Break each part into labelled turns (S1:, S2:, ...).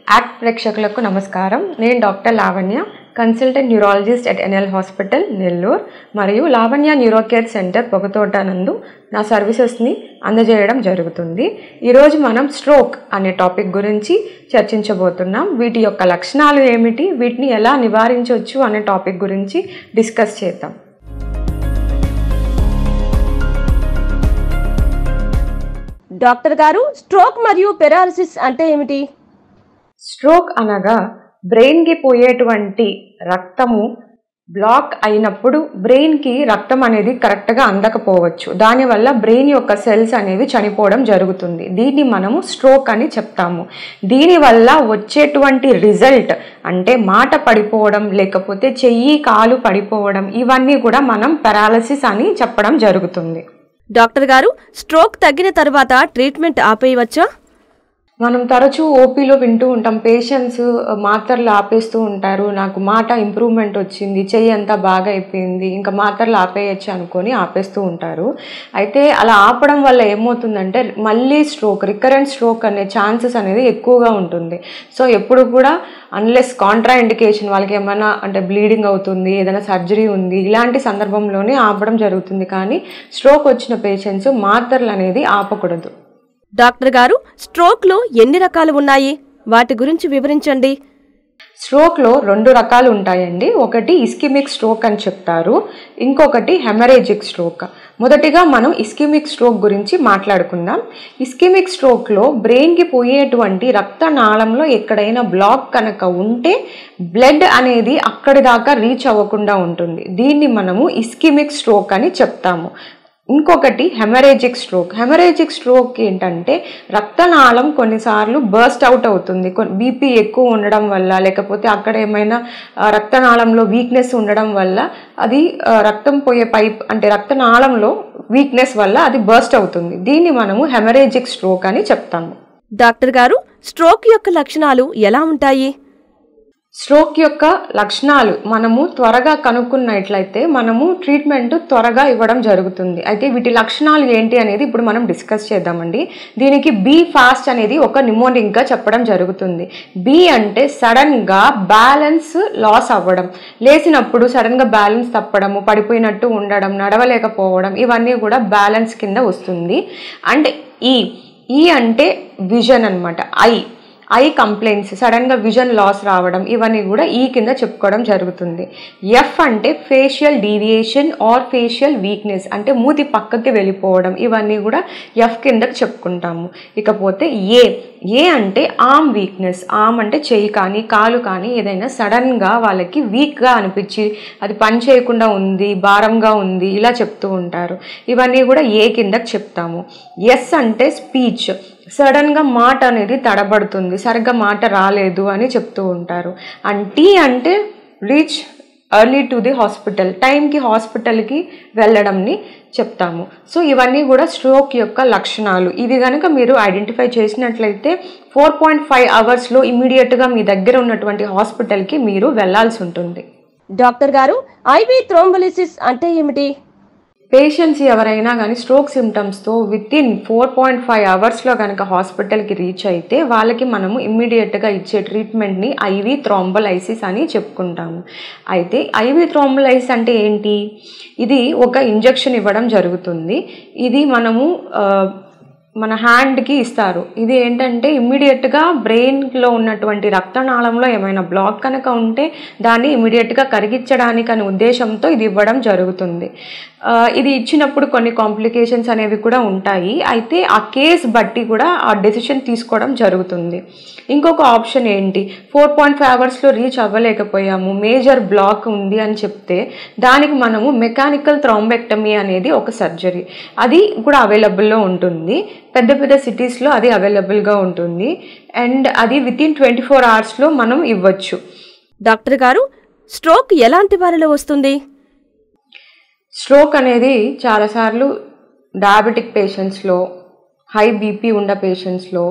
S1: act ప్రేక్షకులకు నమస్కారం నేను doctor Lavanya consultant neurologist at NL hospital Nellore మరియు లావణ్య న్యూరోకేర్ సెంటర్ పొగతోట నందు నా సర్వీసెస్ని అందజేయడం జరుగుతుంది ఈరోజు మనం స్ట్రోక్ అనే టాపిక్ గురించి చర్చించబోతున్నాం వీటి యొక్క లక్షణాలు ఏమిటి వీటిని ఎలా నివారించవచ్చు అనే టాపిక్ గురించి డిస్కస్ చేద్దాం
S2: డాక్టర్ గారు స్ట్రోక్ మరియు పెరాలసిస్ అంటే ఏమిటి
S1: స్ట్రోక్ అనగా బ్రెయిన్కి పోయేటువంటి రక్తము బ్లాక్ అయినప్పుడు బ్రెయిన్కి రక్తం అనేది కరెక్ట్గా అందకపోవచ్చు దానివల్ల బ్రెయిన్ యొక్క సెల్స్ అనేవి చనిపోవడం జరుగుతుంది దీన్ని మనము స్ట్రోక్ అని చెప్తాము దీనివల్ల వచ్చేటువంటి రిజల్ట్ అంటే మాట పడిపోవడం లేకపోతే చెయ్యి కాలు పడిపోవడం ఇవన్నీ కూడా మనం పెరాలసిస్ అని చెప్పడం జరుగుతుంది
S2: డాక్టర్ గారు స్ట్రోక్ తగ్గిన తర్వాత ట్రీట్మెంట్ ఆపేయవచ్చా
S1: మనం తరచూ ఓపీలో వింటూ ఉంటాం పేషెంట్స్ మాత్రలు ఆపేస్తూ ఉంటారు నాకు మాట ఇంప్రూవ్మెంట్ వచ్చింది చెయ్యి అంతా బాగా అయిపోయింది ఇంకా మాత్రలు ఆపేయచ్చు అనుకొని ఆపేస్తూ ఉంటారు అయితే అలా ఆపడం వల్ల ఏమవుతుందంటే మళ్ళీ స్ట్రోక్ రికరెంట్ స్ట్రోక్ అనే ఛాన్సెస్ అనేది ఎక్కువగా ఉంటుంది సో ఎప్పుడు కూడా అన్లెస్ కాంట్రా ఇండికేషన్ వాళ్ళకి ఏమైనా అంటే బ్లీడింగ్ అవుతుంది ఏదైనా సర్జరీ ఉంది ఇలాంటి సందర్భంలోనే ఆపడం జరుగుతుంది కానీ స్ట్రోక్ వచ్చిన పేషెంట్స్ మాత్రలు అనేది ఆపకూడదు
S2: డాక్టర్ గారు స్ట్రోక్లో ఎన్ని రకాలు ఉన్నాయి వాటి గురించి వివరించండి
S1: స్ట్రోక్లో రెండు రకాలు ఉంటాయండి ఒకటి ఇస్కిమిక్ స్ట్రోక్ అని చెప్తారు ఇంకొకటి హెమరేజిక్ స్ట్రోక్ మొదటిగా మనం ఇస్కిమిక్ స్ట్రోక్ గురించి మాట్లాడుకుందాం ఇస్కిమిక్ స్ట్రోక్లో బ్రెయిన్కి పోయేటువంటి రక్తనాళంలో ఎక్కడైనా బ్లాక్ కనుక ఉంటే బ్లడ్ అనేది అక్కడి దాకా రీచ్ అవ్వకుండా ఉంటుంది దీన్ని మనము ఇస్కిమిక్ స్ట్రోక్ అని చెప్తాము ఇంకొకటి హెమరేజిక్ స్ట్రోక్ హెమరేజిక్ స్ట్రోక్ ఏంటంటే రక్తనాళం కొన్నిసార్లు బర్స్ట్ అవుట్ అవుతుంది బీపీ ఎక్కువ ఉండడం వల్ల లేకపోతే అక్కడ ఏమైనా రక్తనాళంలో వీక్నెస్ ఉండడం వల్ల అది రక్తం పోయే పైప్ అంటే రక్తనాళంలో వీక్నెస్ వల్ల అది బర్స్ట్ అవుతుంది దీన్ని మనము హెమరేజిక్ స్ట్రోక్ అని చెప్తాము
S2: డాక్టర్ గారు స్ట్రోక్ యొక్క లక్షణాలు ఎలా ఉంటాయి
S1: స్ట్రోక్ యొక్క లక్షణాలు మనము త్వరగా కనుక్కున్నట్లయితే మనము ట్రీట్మెంట్ త్వరగా ఇవ్వడం జరుగుతుంది అయితే వీటి లక్షణాలు ఏంటి అనేది ఇప్పుడు మనం డిస్కస్ చేద్దామండి దీనికి బీ ఫాస్ట్ అనేది ఒక నిమోనిక్గా చెప్పడం జరుగుతుంది బీ అంటే సడన్గా బ్యాలెన్స్ లాస్ అవ్వడం లేచినప్పుడు సడన్గా బ్యాలెన్స్ తప్పడము పడిపోయినట్టు ఉండడం నడవలేకపోవడం ఇవన్నీ కూడా బ్యాలెన్స్ కింద వస్తుంది అండ్ ఈ ఈ అంటే విజన్ అనమాట ఐ ఐ కంప్లైంట్స్ సడన్గా విజన్ లాస్ రావడం ఇవన్నీ కూడా ఈ కింద చెప్పుకోవడం జరుగుతుంది ఎఫ్ అంటే facial deviation or facial weakness అంటే మూతి పక్కకి వెళ్ళిపోవడం ఇవన్నీ కూడా ఎఫ్ కిందకి చెప్పుకుంటాము ఇకపోతే ఏ ఏ అంటే ఆమ్ వీక్నెస్ ఆమ్ అంటే చెయ్యి కానీ కాలు కానీ ఏదైనా సడన్గా వాళ్ళకి వీక్గా అనిపించి అది పని చేయకుండా ఉంది భారంగా ఉంది ఇలా చెప్తూ ఉంటారు ఇవన్నీ కూడా ఏ కిందకి చెప్తాము ఎస్ అంటే స్పీచ్ సడన్గా మాట అనేది తడబడుతుంది సరిగ్గా మాట రాలేదు అని చెప్తూ ఉంటారు అండ్ టీ అంటే reach early to the hospital టైంకి హాస్పిటల్కి వెళ్ళడంని చెప్తాము సో ఇవన్నీ కూడా స్ట్రోక్ యొక్క లక్షణాలు ఇవి కనుక మీరు ఐడెంటిఫై చేసినట్లయితే ఫోర్ పాయింట్ ఫైవ్ అవర్స్లో ఇమీడియట్గా మీ దగ్గర ఉన్నటువంటి హాస్పిటల్కి మీరు వెళ్లాల్సి ఉంటుంది
S2: డాక్టర్ గారు ఐవి థ్రోంబలిసిస్ అంటే ఏమిటి
S1: పేషెంట్స్ ఎవరైనా కానీ స్ట్రోక్ సిమ్టమ్స్తో within four point five అవర్స్లో కనుక హాస్పిటల్కి రీచ్ అయితే వాళ్ళకి మనము ఇమ్మీడియట్గా ఇచ్చే ట్రీట్మెంట్ని ఐవి థ్రోంబలైసిస్ అని చెప్పుకుంటాము అయితే ఐవి థ్రోంబలైసిస్ అంటే ఏంటి ఇది ఒక ఇంజెక్షన్ ఇవ్వడం జరుగుతుంది ఇది మనము మన హ్యాండ్కి ఇస్తారు ఇది ఏంటంటే ఇమ్మీడియట్గా బ్రెయిన్లో ఉన్నటువంటి రక్తనాళంలో ఏమైనా బ్లాక్ కనుక ఉంటే దాన్ని ఇమ్మీడియట్గా కరిగించడానికి అనే ఉద్దేశంతో ఇది ఇవ్వడం జరుగుతుంది ఇది ఇచ్చినప్పుడు కొన్ని కాంప్లికేషన్స్ అనేవి కూడా ఉంటాయి అయితే ఆ కేస్ బట్టి కూడా ఆ డెసిషన్ తీసుకోవడం జరుగుతుంది ఇంకొక ఆప్షన్ ఏంటి ఫోర్ పాయింట్ ఫైవ్ అవర్స్లో రీచ్ అవ్వలేకపోయాము మేజర్ బ్లాక్ ఉంది అని చెప్తే దానికి మనము మెకానికల్ థ్రాంబెక్టమీ అనేది ఒక సర్జరీ అది కూడా అవైలబుల్లో ఉంటుంది పెద్ద పెద్ద సిటీస్లో అది అవైలబుల్గా ఉంటుంది అండ్ అది విత్ ఇన్ ట్వంటీ ఫోర్ అవర్స్లో మనం ఇవ్వచ్చు
S2: డాక్టర్ గారు స్ట్రోక్ ఎలాంటి వారిలో వస్తుంది
S1: స్ట్రోక్ అనేది చాలాసార్లు డయాబెటిక్ పేషెంట్స్లో హై బీపీ ఉన్న పేషెంట్స్లో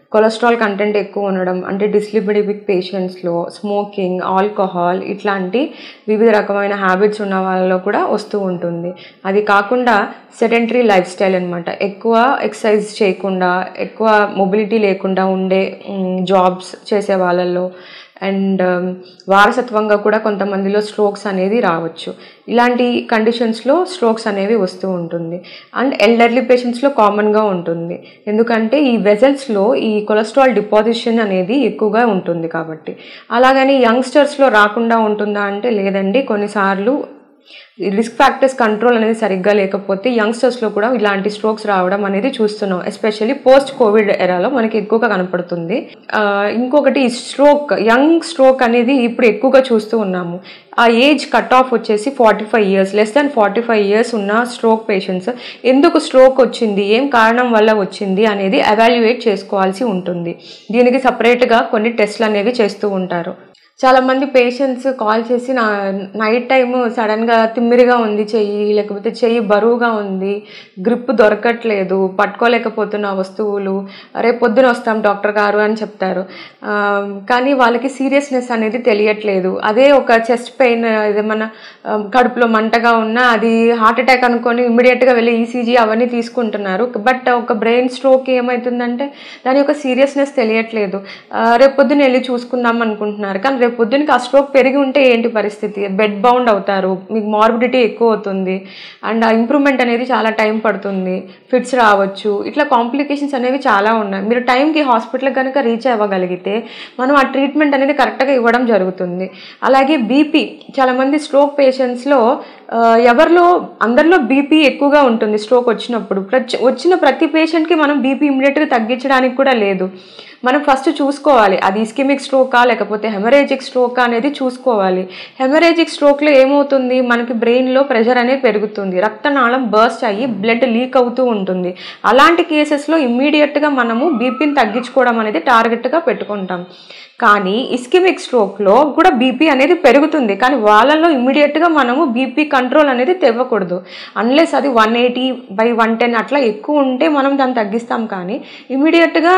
S1: కొలెస్ట్రాల్ కంటెంట్ ఎక్కువ ఉండడం అంటే డిస్లిపిడిపిక్ పేషెంట్స్లో స్మోకింగ్ ఆల్కహాల్ ఇట్లాంటి వివిధ రకమైన హ్యాబిట్స్ ఉన్న వాళ్ళలో కూడా వస్తూ ఉంటుంది అది కాకుండా సెడెంటరీ లైఫ్ స్టైల్ అనమాట ఎక్కువ ఎక్సర్సైజ్ చేయకుండా ఎక్కువ మొబిలిటీ లేకుండా ఉండే జాబ్స్ చేసే వాళ్ళల్లో అండ్ వారసత్వంగా కూడా కొంతమందిలో స్ట్రోక్స్ అనేది రావచ్చు ఇలాంటి కండిషన్స్లో స్ట్రోక్స్ అనేవి వస్తూ ఉంటుంది అండ్ ఎల్డర్లీ పేషెంట్స్లో కామన్గా ఉంటుంది ఎందుకంటే ఈ వెజల్స్లో ఈ కొలెస్ట్రాల్ డిపాజిషన్ అనేది ఎక్కువగా ఉంటుంది కాబట్టి అలాగని యంగ్స్టర్స్లో రాకుండా ఉంటుందా అంటే లేదండి కొన్నిసార్లు రిస్క్ ఫ్యాక్టర్స్ కంట్రోల్ అనేది సరిగ్గా లేకపోతే యంగ్స్టర్స్లో కూడా ఇలాంటి స్ట్రోక్స్ రావడం అనేది చూస్తున్నాం ఎస్పెషల్లీ పోస్ట్ కోవిడ్ ఎరాలో మనకి ఎక్కువగా కనపడుతుంది ఆ, ఇంకొకటి స్ట్రోక్ యంగ్ స్ట్రోక్ అనేది ఇప్పుడు ఎక్కువగా చూస్తూ ఉన్నాము ఆ ఏజ్ కట్ ఆఫ్ వచ్చేసి forty five years less than forty five years ఉన్న స్ట్రోక్ పేషెంట్స్ ఎందుకు స్ట్రోక్ వచ్చింది ఏం కారణం వల్ల వచ్చింది అనేది ఎవాల్యుయేట్ చేసుకోవాల్సి ఉంటుంది దీనికి సపరేట్గా కొన్ని టెస్ట్లు అనేవి చేస్తూ ఉంటారు చాలా మంది పేషెంట్స్ కాల్ చేసి నా నైట్ టైం సడన్గా తిమ్మిరిగా ఉంది చెయ్యి లేకపోతే చెయ్యి బరువుగా ఉంది గ్రిప్ దొరకట్లేదు పట్టుకోలేకపోతున్న వస్తువులు రేపు పొద్దున వస్తాం డాక్టర్ గారు అని చెప్తారు ఆ, కానీ వాళ్ళకి సీరియస్నెస్ అనేది తెలియట్లేదు అదే ఒక చెస్ట్ పెయిన్ ఏదైనా ఆ, కడుపులో మంటగా ఉన్నా అది హార్ట్ అటాక్ అనుకొని ఇమ్మీడియట్గా వెళ్ళి ఈసీజీ అవన్నీ తీసుకుంటున్నారు బట్ ఒక బ్రెయిన్ స్ట్రోక్ ఏమవుతుందంటే దాని యొక్క సీరియస్నెస్ తెలియట్లేదు ఆ, రేపు పొద్దున వెళ్ళి చూసుకుందాం అనుకుంటున్నారు కానీ రేపు పొద్దునకి ఆ స్ట్రోక్ పెరిగి ఉంటే ఏంటి పరిస్థితి బెడ్ బౌండ్ అవుతారు మీకు మార్బిడిటీ ఎక్కువ అవుతుంది అండ్ ఆ ఇంప్రూవ్మెంట్ అనేది చాలా టైం పడుతుంది ఫిట్స్ రావచ్చు ఇట్లా కాంప్లికేషన్స్ అనేవి చాలా ఉన్నాయి మీరు టైంకి హాస్పిటల్ కనుక రీచ్ అవ్వగలిగితే మనం ఆ ట్రీట్మెంట్ అనేది కరెక్ట్గా ఇవ్వడం జరుగుతుంది అలాగే బీపీ చాలామంది స్ట్రోక్ పేషెంట్స్లో ఆ, ఎవరిలో అందరిలో బీపీ ఎక్కువగా ఉంటుంది స్ట్రోక్ వచ్చినప్పుడు ప్రతి వచ్చిన ప్రతి పేషెంట్కి మనం బీపీ ఇమీడియట్గా తగ్గించడానికి కూడా లేదు మనం ఫస్ట్ చూసుకోవాలి అది ఇస్కిమిక్ స్ట్రోకా లేకపోతే హెమరేజిక్ స్ట్రోకా అనేది చూసుకోవాలి హెమరేజిక్ స్ట్రోక్లో ఏమవుతుంది మనకి బ్రెయిన్లో ప్రెషర్ అనేది పెరుగుతుంది రక్తనాళం బర్స్ట్ అయ్యి బ్లడ్ లీక్ అవుతూ ఉంటుంది అలాంటి కేసెస్లో ఇమ్మీడియట్గా మనము బీపీని తగ్గించుకోవడం అనేది టార్గెట్గా పెట్టుకుంటాం కానీ ఇస్కిమిక్ స్ట్రోక్లో కూడా బీపీ అనేది పెరుగుతుంది కానీ వాళ్ళలో ఇమ్మీడియట్గా మనము బీపీ కంట్రోల్ అనేది తెవ్వకూడదు అన్లెస్ అది one eighty by one ten అట్లా ఎక్కువ ఉంటే మనం దాన్ని తగ్గిస్తాం కానీ ఇమ్మీడియట్గా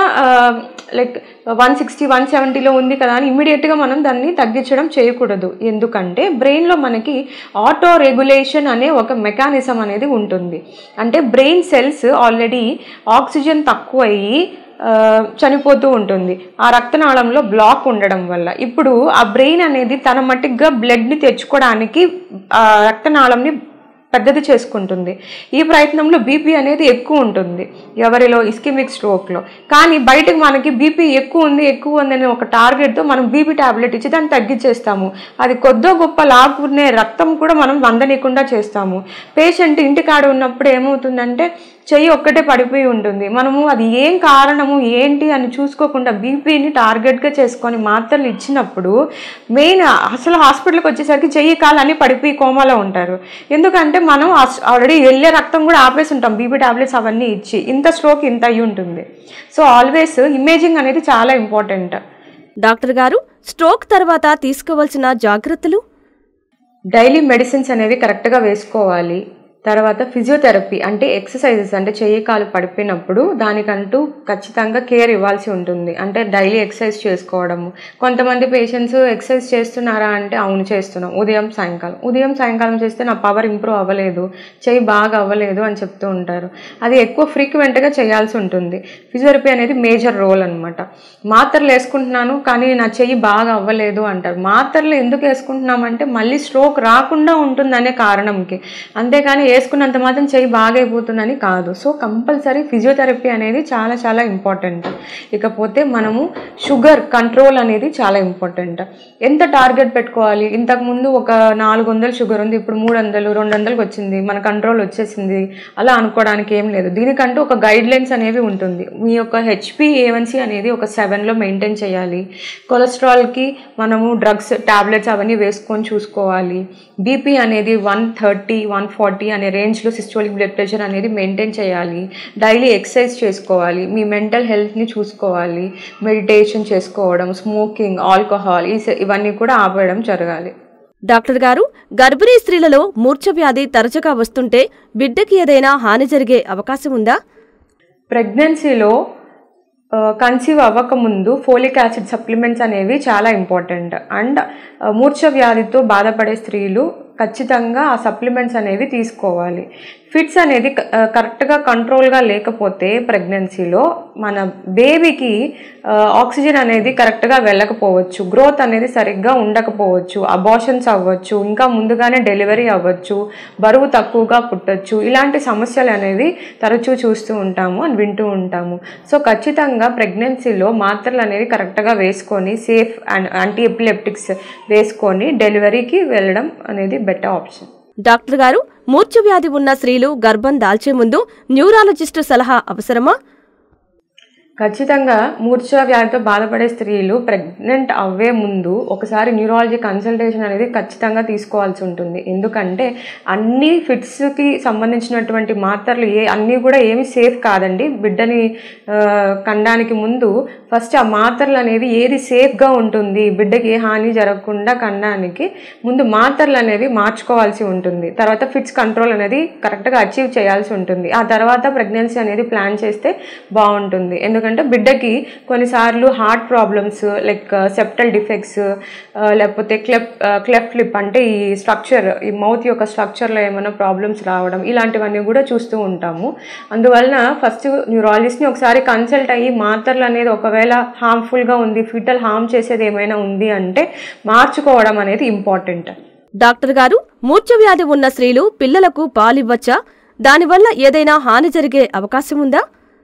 S1: లైక్ వన్ సిక్స్టీ వన్ సెవెంటీలో ఉంది కదా అని ఇమ్మీడియట్గా మనం దాన్ని తగ్గించడం చేయకూడదు ఎందుకంటే బ్రెయిన్లో మనకి ఆటో రెగ్యులేషన్ అనే ఒక మెకానిజం అనేది ఉంటుంది అంటే బ్రెయిన్ సెల్స్ ఆల్రెడీ ఆక్సిజన్ తక్కువ అయ్యి ఆ, చనిపోతూ ఉంటుంది ఆ రక్తనాళంలో బ్లాక్ ఉండడం వల్ల ఇప్పుడు ఆ బ్రెయిన్ అనేది తన మట్టిగా బ్లడ్ని తెచ్చుకోవడానికి ఆ రక్తనాళంని పెద్దది చేసుకుంటుంది ఈ ప్రయత్నంలో బీపీ అనేది ఎక్కువ ఉంటుంది ఎవరిలో ఇస్కిమిక్ స్ట్రోక్లో కానీ బయటకు మనకి బీపీ ఎక్కువ ఉంది ఎక్కువ ఉంది అనే ఒక టార్గెట్తో మనం బీపీ టాబ్లెట్ ఇచ్చి దాన్ని తగ్గించేస్తాము అది కొద్దో గొప్ప లాక్కునే రక్తం కూడా మనం వందనీయకుండా చేస్తాము పేషెంట్ ఇంటికాడ ఉన్నప్పుడు ఏమవుతుందంటే చెయ్యి ఒక్కటే పడిపోయి ఉంటుంది మనము అది ఏం కారణము ఏంటి అని చూసుకోకుండా బీపీని టార్గెట్గా చేసుకొని మాత్రలు ఇచ్చినప్పుడు మెయిన్ అసలు హాస్పిటల్కి వచ్చేసరికి చెయ్యి కాలు అన్ని పడిపోయి కోమాలో ఉంటారు ఎందుకంటే మనం ఆల్రెడీ వెళ్ళే రక్తం కూడా ఆపేసి ఉంటాం బీపీ టాబ్లెట్స్ అవన్నీ ఇచ్చి ఇంత స్ట్రోక్ ఇంత అయ్యి ఉంటుంది సో ఆల్వేస్ ఇమేజింగ్ అనేది చాలా ఇంపార్టెంట్
S2: డాక్టర్ గారు స్ట్రోక్ తర్వాత తీసుకోవాల్సిన జాగ్రత్తలు
S1: డైలీ మెడిసిన్స్ అనేవి కరెక్ట్గా వేసుకోవాలి తర్వాత ఫిజియోథెరపీ అంటే ఎక్సర్సైజెస్ అంటే చెయ్యి కాలు పడిపోయినప్పుడు దానికంటూ ఖచ్చితంగా కేర్ ఇవ్వాల్సి ఉంటుంది అంటే డైలీ ఎక్సర్సైజ్ చేసుకోవడము కొంతమంది పేషెంట్స్ ఎక్సర్సైజ్ చేస్తున్నారా అంటే అవును చేస్తున్నాం ఉదయం సాయంకాలం ఉదయం సాయంకాలం చేస్తే నా పవర్ ఇంప్రూవ్ అవ్వలేదు చెయ్యి బాగా అవ్వలేదు అని చెప్తూ ఉంటారు అది ఎక్కువ ఫ్రీక్వెంట్గా చేయాల్సి ఉంటుంది ఫిజియోథెరపీ అనేది మేజర్ రోల్ అనమాట మాత్రలు వేసుకుంటున్నాను కానీ నా చెయ్యి బాగా అవ్వలేదు అంటారు మాత్రలు ఎందుకు వేసుకుంటున్నామంటే మళ్ళీ స్ట్రోక్ రాకుండా ఉంటుందనే కారణంకి అంతేకాని వేసుకున్నంత మాత్రం చెయ్యి బాగా అయిపోతుందని కాదు సో కంపల్సరీ ఫిజియోథెరపీ అనేది చాలా చాలా ఇంపార్టెంట్ ఇకపోతే మనము షుగర్ కంట్రోల్ అనేది చాలా ఇంపార్టెంట్ ఎంత టార్గెట్ పెట్టుకోవాలి ఇంతకుముందు ఒక నాలుగు వందలు షుగర్ ఉంది ఇప్పుడు మూడు వందలు రెండు వందలకు వచ్చింది మన కంట్రోల్ వచ్చేసింది అలా అనుకోవడానికి ఏం లేదు దీనికంటూ ఒక గైడ్ లైన్స్ అనేవి ఉంటుంది మీ యొక్క హెచ్పి ఏవన్సీ అనేది ఒక సెవెన్లో మెయింటైన్ చేయాలి కొలెస్ట్రాల్కి మనము డ్రగ్స్ టాబ్లెట్స్ అవన్నీ వేసుకొని చూసుకోవాలి బీపీ అనేది వన్ థర్టీ వన్ ఫార్టీ అనే రేంజ్లో సిస్టోలిక్ బ్లడ్ ప్రెషర్ అనేది మెయింటైన్ చేయాలి డైలీ ఎక్సర్సైజ్ చేసుకోవాలి మీ మెంటల్ హెల్త్ని చూసుకోవాలి మెడిటేషన్ చేసుకోవడం స్మోకింగ్ ఆల్కహాల్ ఈ ఇవన్నీ కూడా ఆపేయడం జరగాలి
S2: డాక్టర్ గారు గర్భిణీ స్త్రీలలో మూర్ఛ వ్యాధి తరచుగా వస్తుంటే బిడ్డకి ఏదైనా హాని జరిగే అవకాశం ఉందా
S1: ప్రెగ్నెన్సీలో కన్సీవ్ అవ్వకముందు ఫోలిక్ యాసిడ్ సప్లిమెంట్స్ అనేవి చాలా ఇంపార్టెంట్ అండ్ మూర్ఛ వ్యాధితో బాధపడే స్త్రీలు ఖచ్చితంగా ఆ సప్లిమెంట్స్ అనేవి తీసుకోవాలి ఫిట్స్ అనేది క- ఆ, కరెక్ట్గా కంట్రోల్గా లేకపోతే ప్రెగ్నెన్సీలో మన బేబీకి ఆ, ఆక్సిజన్ అనేది కరెక్ట్గా వెళ్ళకపోవచ్చు గ్రోత్ అనేది సరిగ్గా ఉండకపోవచ్చు అబార్షన్స్ అవ్వచ్చు ఇంకా ముందుగానే డెలివరీ అవ్వచ్చు బరువు తక్కువగా పుట్టొచ్చు ఇలాంటి సమస్యలు అనేవి తరచూ చూస్తూ ఉంటాము అని వింటూ ఉంటాము సో ఖచ్చితంగా ప్రెగ్నెన్సీలో మాత్రలు అనేవి కరెక్ట్గా వేసుకొని సేఫ్ అండ్ యాంటీ ఎపిలెప్టిక్స్ వేసుకొని డెలివరీకి వెళ్ళడం అనేది బెటర్ ఆప్షన్
S2: డాక్టర్ గారు మూర్ఛ వ్యాధి ఉన్న స్త్రీలు గర్భం దాల్చే ముందు న్యూరాలజిస్టు సలహా అవసరమా
S1: ఖచ్చితంగా మూర్ఛ వ్యాధితో బాధపడే స్త్రీలు ప్రెగ్నెంట్ అవ్వే ముందు ఒకసారి న్యూరాలజీ కన్సల్టేషన్ అనేది ఖచ్చితంగా తీసుకోవాల్సి ఉంటుంది ఎందుకంటే అన్ని ఫిట్స్కి సంబంధించినటువంటి మాత్రలు ఏ అన్నీ కూడా ఏమి సేఫ్ కాదండి బిడ్డని ఆ, కండానికి ముందు ఫస్ట్ ఆ మాత్రలు అనేవి ఏది సేఫ్గా ఉంటుంది బిడ్డకి ఏ హాని జరగకుండా కండానికి ముందు మాత్రలు అనేవి మార్చుకోవాల్సి ఉంటుంది తర్వాత ఫిట్స్ కంట్రోల్ అనేది కరెక్ట్గా అచీవ్ చేయాల్సి ఉంటుంది ఆ తర్వాత ప్రెగ్నెన్సీ అనేది ప్లాన్ చేస్తే బాగుంటుంది ఎందుకంటే బిడ్డకి కొన్నిసార్లు heart problems like septal defects లేకపోతే క్లెప్ క్లెఫ్ట్ లిప్ అంటే ఈ స్ట్రక్చర్ ఈ మౌత్ యొక్క స్ట్రక్చర్లో ఏమైనా ప్రాబ్లమ్స్ రావడం ఇలాంటివన్నీ కూడా చూస్తూ ఉంటాము అందువలన ఫస్ట్ న్యూరాలజిస్ట్ని ఒకసారి కన్సల్ట్ అయ్యి మాత్రలు అనేది ఒకవేళ హార్మ్ఫుల్గా ఉంది ఫిటల్ హార్మ్ చేసేది ఏమైనా ఉంది అంటే మార్చుకోవడం అనేది ఇంపార్టెంట్
S2: డాక్టర్ గారు మూర్ఛ వ్యాధి ఉన్న స్త్రీలు పిల్లలకు పాలివ్వచ్చా దానివల్ల ఏదైనా హాని జరిగే అవకాశం ఉందా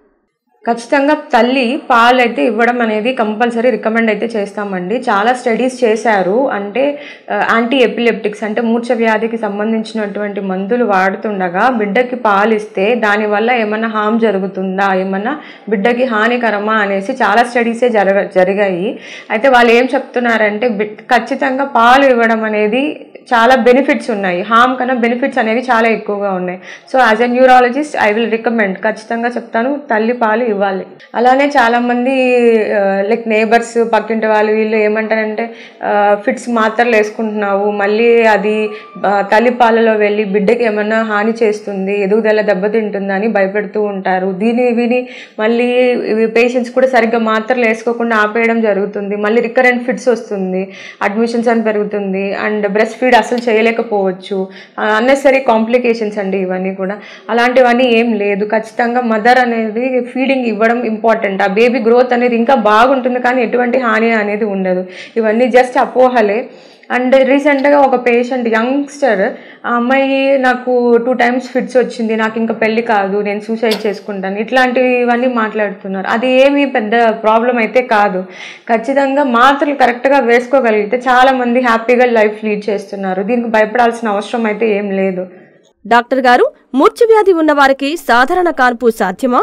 S1: ఖచ్చితంగా తల్లి పాలు అయితే ఇవ్వడం అనేది కంపల్సరీ రికమెండ్ అయితే చేస్తామండి చాలా స్టడీస్ చేశారు అంటే యాంటీ ఎపిలెప్టిక్స్ అంటే మూర్ఛ వ్యాధికి సంబంధించినటువంటి మందులు వాడుతుండగా బిడ్డకి పాలు ఇస్తే దానివల్ల ఏమన్నా హామ్ జరుగుతుందా ఏమన్నా బిడ్డకి హానికరమా అనేసి చాలా స్టడీసే జరగ జరిగాయి అయితే వాళ్ళు ఏం చెప్తున్నారంటే బిడ్ ఖచ్చితంగా పాలు ఇవ్వడం అనేది చాలా బెనిఫిట్స్ ఉన్నాయి హామ్ కన్నా బెనిఫిట్స్ అనేవి చాలా ఎక్కువగా ఉన్నాయి so as a neurologist I will recommend ఖచ్చితంగా చెప్తాను తల్లి పాలు ఇవ్వాలి అలానే చాలా మంది లైక్ నేబర్స్ పక్కింటి వాళ్ళు వీళ్ళు ఏమంటారంటే ఫిట్స్ మాత్రలు వేసుకుంటున్నావు మళ్ళీ అది ఆ, తల్లి పాలలో వెళ్ళి బిడ్డకి ఏమన్నా హాని చేస్తుంది ఎదుగుదల దెబ్బతింటుందని భయపెడుతూ ఉంటారు దీని విని మళ్ళీ పేషెంట్స్ కూడా సరిగ్గా మాత్రలు వేసుకోకుండా ఆపేయడం జరుగుతుంది మళ్ళీ రికరెంట్ ఫిట్స్ వస్తుంది అడ్మిషన్స్ అని పెరుగుతుంది అండ్ బ్రెస్ట్ ఫీడ్ అసలు చేయలేకపోవచ్చు అన్నెసరీ కాంప్లికేషన్స్ అండి ఇవన్నీ కూడా అలాంటివన్నీ ఏం లేదు ఖచ్చితంగా మదర్ అనేది ఫీడింగ్ ఇవ్వడం ఇంపార్టెంట్ ఆ బేబీ గ్రోత్ అనేది ఇంకా బాగుంటుంది కానీ ఎటువంటి హాని అనేది ఉండదు ఇవన్నీ జస్ట్ అపోహలే అండ్ రీసెంట్గా ఒక పేషెంట్ యంగ్స్టర్ ఆ అమ్మాయి నాకు టూ టైమ్స్ ఫిట్స్ వచ్చింది నాకు ఇంకా పెళ్లి కాదు నేను సూసైడ్ చేసుకుంటాను ఇట్లాంటివన్నీ మాట్లాడుతున్నారు అది ఏమీ పెద్ద ప్రాబ్లం అయితే కాదు ఖచ్చితంగా మాత్రలు కరెక్ట్గా వేసుకోగలిగితే చాలా మంది హ్యాపీగా లైఫ్ లీడ్ చేస్తున్నారు దీనికి భయపడాల్సిన అవసరం అయితే ఏం లేదు
S2: డాక్టర్ గారు మూర్ఛ వ్యాధి ఉన్న వారికి సాధారణ కాన్పు సాధ్యమా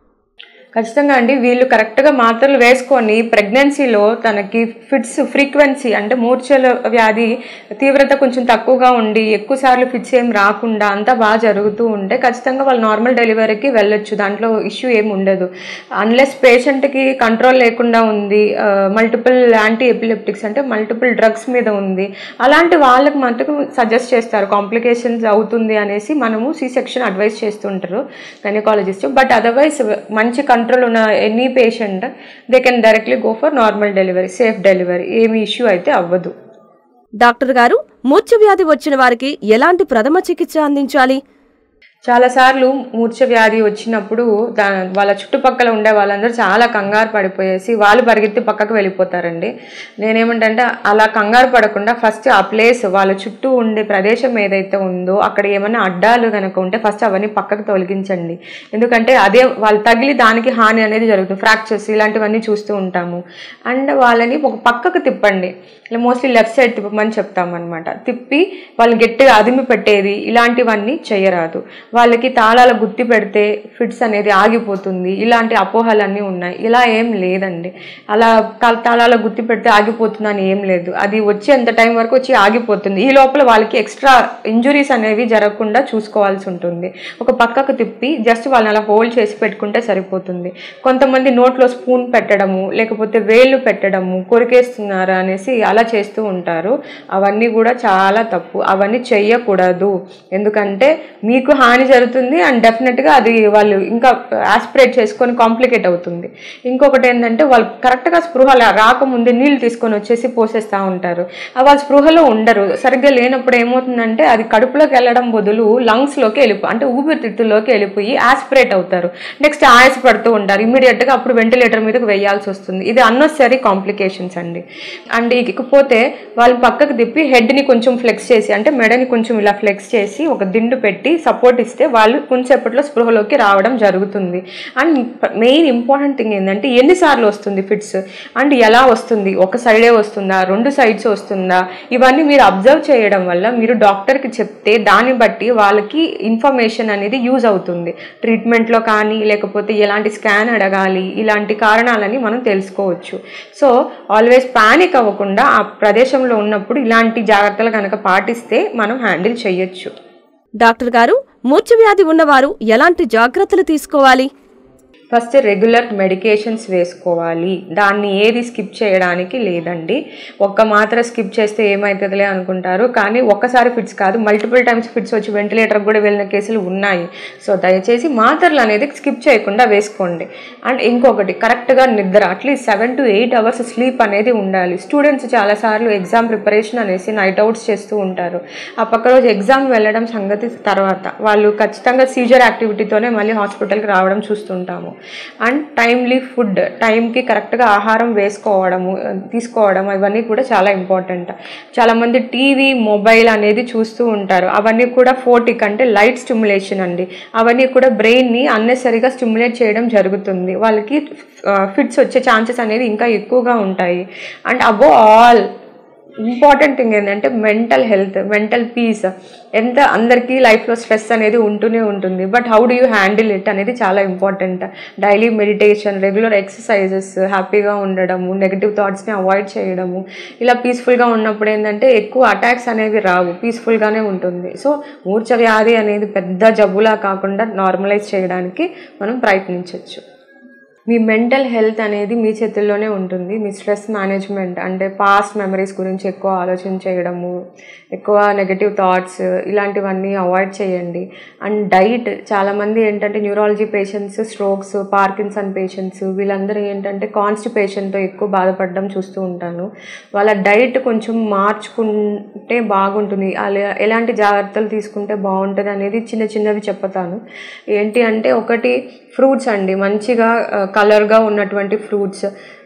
S1: ఖచ్చితంగా అండి వీళ్ళు కరెక్ట్గా మాత్రలు వేసుకొని ప్రెగ్నెన్సీలో తనకి ఫిట్స్ ఫ్రీక్వెన్సీ అంటే మూర్ఛల వ్యాధి తీవ్రత కొంచెం తక్కువగా ఉండి ఎక్కువ సార్లు ఫిట్స్ ఏం రాకుండా అంతా బాగా జరుగుతూ ఉంటే ఖచ్చితంగా వాళ్ళు నార్మల్ డెలివరీకి వెళ్ళొచ్చు దాంట్లో ఇష్యూ ఏమి ఉండదు అన్లెస్ పేషెంట్కి కంట్రోల్ లేకుండా ఉంది మల్టిపుల్ యాంటీ ఎపిలెప్టిక్స్ అంటే మల్టిపుల్ డ్రగ్స్ మీద ఉంది అలాంటి వాళ్ళకి మటుకు సజెస్ట్ చేస్తారు కాంప్లికేషన్స్ అవుతుంది అనేసి మనము సి సెక్షన్ అడ్వైస్ చేస్తుంటారు గైనకాలజిస్ట్ బట్ అదర్వైజ్ మంచి కంట్రోల్ ఉన్న ఎనీ పేషెంట్ దే కెన్ డైరెక్ట్లీ go for normal delivery safe delivery ఏమి ఇష్యూ అయితే అవ్వదు
S2: డాక్టర్ గారు మూర్ఛ వ్యాధి వచ్చిన వారికి ఎలాంటి ప్రథమ చికిత్స అందించాలి
S1: చాలాసార్లు మూర్ఛ వ్యాధి వచ్చినప్పుడు దా వాళ్ళ చుట్టుపక్కల ఉండే వాళ్ళందరూ చాలా కంగారు పడిపోయేసి వాళ్ళు పరిగెత్తి పక్కకు వెళ్ళిపోతారండి నేనేమంటే అలా కంగారు పడకుండా ఫస్ట్ ఆ ప్లేస్ వాళ్ళ చుట్టూ ఉండే ప్రదేశం ఏదైతే ఉందో అక్కడ ఏమైనా అడ్డాలు కనుక ఉంటే ఫస్ట్ అవన్నీ పక్కకు తొలగించండి ఎందుకంటే అదే వాళ్ళు తగిలి దానికి హాని అనేది జరుగుతుంది ఫ్రాక్చర్స్ ఇలాంటివన్నీ చూస్తూ ఉంటాము అండ్ వాళ్ళని ఒక పక్కకు తిప్పండి ఇలా మోస్ట్లీ లెఫ్ట్ సైడ్ తిప్పమని చెప్తామన్నమాట తిప్పి వాళ్ళు గట్టిగా అదిమి పెట్టేది ఇలాంటివన్నీ చేయరాదు వాళ్ళకి తాళాల గుత్తి పెడితే ఫిట్స్ అనేది ఆగిపోతుంది ఇలాంటి అపోహలన్నీ ఉన్నాయి ఇలా ఏం లేదండి అలా తా- తాళాల గుత్తి పెడితే ఆగిపోతుందని ఏం లేదు అది వచ్చేంత టైం వరకు వచ్చి ఆగిపోతుంది ఈ లోపల వాళ్ళకి ఎక్స్ట్రా ఇంజురీస్ అనేవి జరగకుండా చూసుకోవాల్సి ఉంటుంది ఒక పక్కకు తిప్పి జస్ట్ వాళ్ళని అలా హోల్డ్ చేసి పెట్టుకుంటే సరిపోతుంది కొంతమంది నోట్లో స్పూన్ పెట్టడము లేకపోతే వేళ్ళు పెట్టడము కొరికేస్తున్నారు అనేసి అలా చేస్తూ ఉంటారు అవన్నీ కూడా చాలా తప్పు అవన్నీ చెయ్యకూడదు ఎందుకంటే మీకు హాని హాని జరుగుతుంది అండ్ డెఫినెట్గా అది వాళ్ళు ఇంకా ఆస్పిరేట్ చేసుకొని కాంప్లికేట్ అవుతుంది ఇంకొకటి ఏంటంటే వాళ్ళు కరెక్ట్గా స్పృహ లా- రాకముందే నీళ్ళు తీసుకొని వచ్చేసి పోసేస్తూ ఉంటారు ఆ వాళ్ళు స్పృహలో ఉండరు సరిగ్గా లేనప్పుడు ఏమవుతుందంటే అది కడుపులోకి వెళ్ళడం బదులు లంగ్స్లోకి వెళ్ళిపో అంటే ఊపిరితిత్తుల్లోకి వెళ్ళిపోయి ఆస్పిరేట్ అవుతారు నెక్స్ట్ ఆయాస పడుతూ ఉంటారు ఇమీడియట్గా అప్పుడు వెంటిలేటర్ మీదకి వేయాల్సి వస్తుంది ఇది అన్నెసరీ కాంప్లికేషన్స్ అండి అండ్ ఇకపోతే వాళ్ళు పక్కకు తిప్పి హెడ్ని కొంచెం ఫ్లెక్స్ చేసి అంటే మెడని కొంచెం ఇలా ఫ్లెక్స్ చేసి ఒక దిండు పెట్టి సపోర్ట్ ఇస్తే వాళ్ళు కొంచెంసేపట్లో స్పృహలోకి రావడం జరుగుతుంది అండ్ మెయిన్ ఇంపార్టెంట్ థింగ్ ఏంటంటే ఎన్నిసార్లు వస్తుంది ఫిట్స్ అండ్ ఎలా వస్తుంది ఒక సైడే వస్తుందా రెండు సైడ్స్ వస్తుందా ఇవన్నీ మీరు అబ్జర్వ్ చేయడం వల్ల మీరు డాక్టర్కి చెప్తే దాన్ని బట్టి వాళ్ళకి ఇన్ఫర్మేషన్ అనేది యూజ్ అవుతుంది ట్రీట్మెంట్లో కానీ లేకపోతే ఎలాంటి స్కాన్ అడగాలి ఇలాంటి కారణాలని మనం తెలుసుకోవచ్చు సో ఆల్వేస్ పానిక్ అవ్వకుండా ఆ ప్రదేశంలో ఉన్నప్పుడు ఇలాంటి జాగ్రత్తలు కనుక పాటిస్తే మనం హ్యాండిల్ చేయొచ్చు
S2: డాక్టర్ గారు మూర్ఛవ్యాధి ఉన్నవారు ఎలాంటి జాగ్రత్తలు తీసుకోవాలి
S1: ఫస్ట్ రెగ్యులర్ మెడికేషన్స్ వేసుకోవాలి దాన్ని ఏది స్కిప్ చేయడానికి లేదండి ఒక్క మాత్ర స్కిప్ చేస్తే ఏమవుతుందిలే అనుకుంటారు కానీ ఒక్కసారి ఫిట్స్ కాదు మల్టిపుల్ టైమ్స్ ఫిట్స్ వచ్చి వెంటిలేటర్ కూడా వెళ్ళిన కేసులు ఉన్నాయి సో దయచేసి మాత్రలు అనేది స్కిప్ చేయకుండా వేసుకోండి అండ్ ఇంకొకటి కరెక్ట్గా నిద్ర at least seven to eight hours sleep అనేది ఉండాలి స్టూడెంట్స్ చాలాసార్లు ఎగ్జామ్ ప్రిపరేషన్ అనేసి నైట్ అవుట్స్ చేస్తూ ఉంటారు ఆ పక్క రోజు ఎగ్జామ్ వెళ్ళడం సంగతి తర్వాత వాళ్ళు ఖచ్చితంగా సీజర్ యాక్టివిటీతోనే మళ్ళీ హాస్పిటల్కి రావడం చూస్తుంటాము అండ్ టైమ్లీ ఫుడ్ టైంకి కరెక్ట్గా ఆహారం వేసుకోవడము తీసుకోవడం ఇవన్నీ కూడా చాలా ఇంపార్టెంట్ చాలామంది టీవీ మొబైల్ అనేది చూస్తూ ఉంటారు అవన్నీ కూడా ఫోటిక్ అంటే లైట్ స్టిమ్యులేషన్ అండి అవన్నీ కూడా బ్రెయిన్ని అన్నెసరిగా స్టిమ్యులేట్ చేయడం జరుగుతుంది వాళ్ళకి ఫిట్స్ వచ్చే ఛాన్సెస్ అనేవి ఇంకా ఎక్కువగా ఉంటాయి and above all important thing ఏంటంటే మెంటల్ హెల్త్ మెంటల్ పీస్ ఎంత అందరికీ లైఫ్లో స్ట్రెస్ అనేది ఉంటూనే ఉంటుంది but how do you handle it అనేది చాలా important daily meditation regular exercises హ్యాపీగా ఉండడము నెగిటివ్ థాట్స్ని అవాయిడ్ చేయడము ఇలా పీస్ఫుల్గా ఉన్నప్పుడు ఏంటంటే ఎక్కువ అటాక్స్ అనేవి రావు పీస్ఫుల్గానే ఉంటుంది సో మూర్ఛ వ్యాధి అనేది పెద్ద జబ్బులా కాకుండా నార్మలైజ్ చేయడానికి మనం ప్రయత్నించవచ్చు మీ మెంటల్ హెల్త్ అనేది మీ చేతుల్లోనే ఉంటుంది మీ స్ట్రెస్ మేనేజ్మెంట్ అంటే పాస్ట్ మెమరీస్ గురించి ఎక్కువ ఆలోచన చేయడము ఎక్కువ నెగటివ్ థాట్స్ ఇలాంటివన్నీ అవాయిడ్ చేయండి అండ్ డైట్ చాలామంది ఏంటంటే neurology patients strokes Parkinson patients వీళ్ళందరూ ఏంటంటే కాన్స్టిపేషన్తో ఎక్కువ బాధపడడం చూస్తూ ఉంటాను వాళ్ళ డైట్ కొంచెం మార్చుకుంటే బాగుంటుంది అలా ఎలాంటి జాగ్రత్తలు తీసుకుంటే బాగుంటుంది అనేది చిన్న చిన్నవి చెప్తాను ఏంటి అంటే ఒకటి ఫ్రూట్స్ అండి మంచిగా కలర్గా ఉన్నటువంటి ఫ్రూట్స్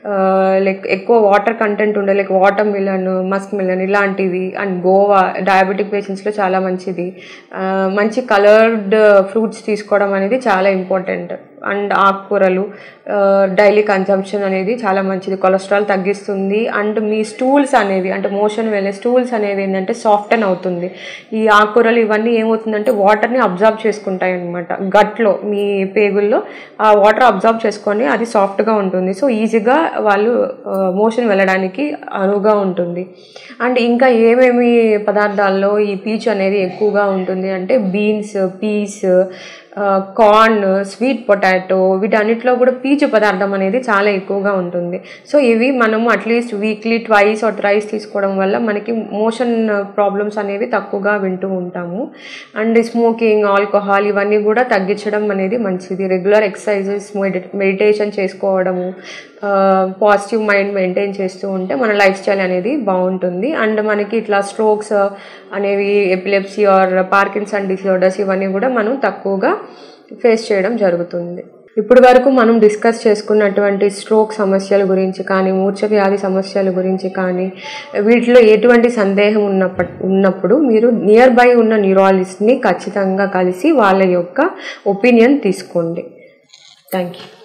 S1: లైక్ ఎక్కువ వాటర్ కంటెంట్ ఉండే like watermelon muskmelon ఇలాంటివి అండ్ గోవా డయాబెటిక్ పేషెంట్స్లో చాలా మంచిది ఆ, మంచి కలర్డ్ ఫ్రూట్స్ తీసుకోవడం అనేది చాలా ఇంపార్టెంట్ అండ్ ఆకుకూరలు డైలీ కన్సంప్షన్ అనేది చాలా మంచిది కొలెస్ట్రాల్ తగ్గిస్తుంది అండ్ మీ స్టూల్స్ అనేవి అంటే మోషన్ వెళ్ళే స్టూల్స్ అనేవి ఏంటంటే సాఫ్టన్ అవుతుంది ఈ ఆకుకూరలు ఇవన్నీ ఏమవుతుందంటే వాటర్ని అబ్జార్బ్ చేసుకుంటాయి అనమాట గట్లో మీ పేగుల్లో ఆ వాటర్ అబ్జార్బ్ చేసుకొని అది సాఫ్ట్గా ఉంటుంది సో ఈజీగా వాళ్ళు మోషన్ వెళ్ళడానికి అనువుగా ఉంటుంది అండ్ ఇంకా ఏమేమి పదార్థాల్లో ఈ పీచు అనేది ఎక్కువగా ఉంటుంది అంటే beans peas corn sweet potato వీటన్నిటిలో కూడా పీచు పదార్థం అనేది చాలా ఎక్కువగా ఉంటుంది సో ఇవి మనము at least weekly twice or thrice తీసుకోవడం వల్ల మనకి మోషన్ ప్రాబ్లమ్స్ అనేవి తక్కువగా వింటూ ఉంటాము అండ్ స్మోకింగ్ ఆల్కహాల్ ఇవన్నీ కూడా తగ్గించడం అనేది మంచిది రెగ్యులర్ ఎక్సర్సైజెస్ మెడిటేషన్ చేసుకోవడము పాజిటివ్ మైండ్ మెయింటైన్ చేస్తూ ఉంటే మన లైఫ్ స్టైల్ అనేది బాగుంటుంది అండ్ మనకి ఇట్లా స్ట్రోక్స్ అనేవి ఎపిలెప్సీ ఆర్ పార్కిన్సన్ డిసార్డర్స్ ఇవన్నీ కూడా మనం తక్కువగా ఫేస్ చేయడం జరుగుతుంది ఇప్పటి వరకు మనం డిస్కస్ చేసుకున్నటువంటి స్ట్రోక్ సమస్యల గురించి కానీ మూర్ఛ వ్యాధి సమస్యల గురించి కానీ వీటిలో ఎటువంటి సందేహం ఉన్నప్ప ఉన్నప్పుడు మీరు నియర్ బై ఉన్న న్యూరాలజిస్ట్ని ఖచ్చితంగా కలిసి వాళ్ళ యొక్క ఒపీనియన్ తీసుకోండి థ్యాంక్ యూ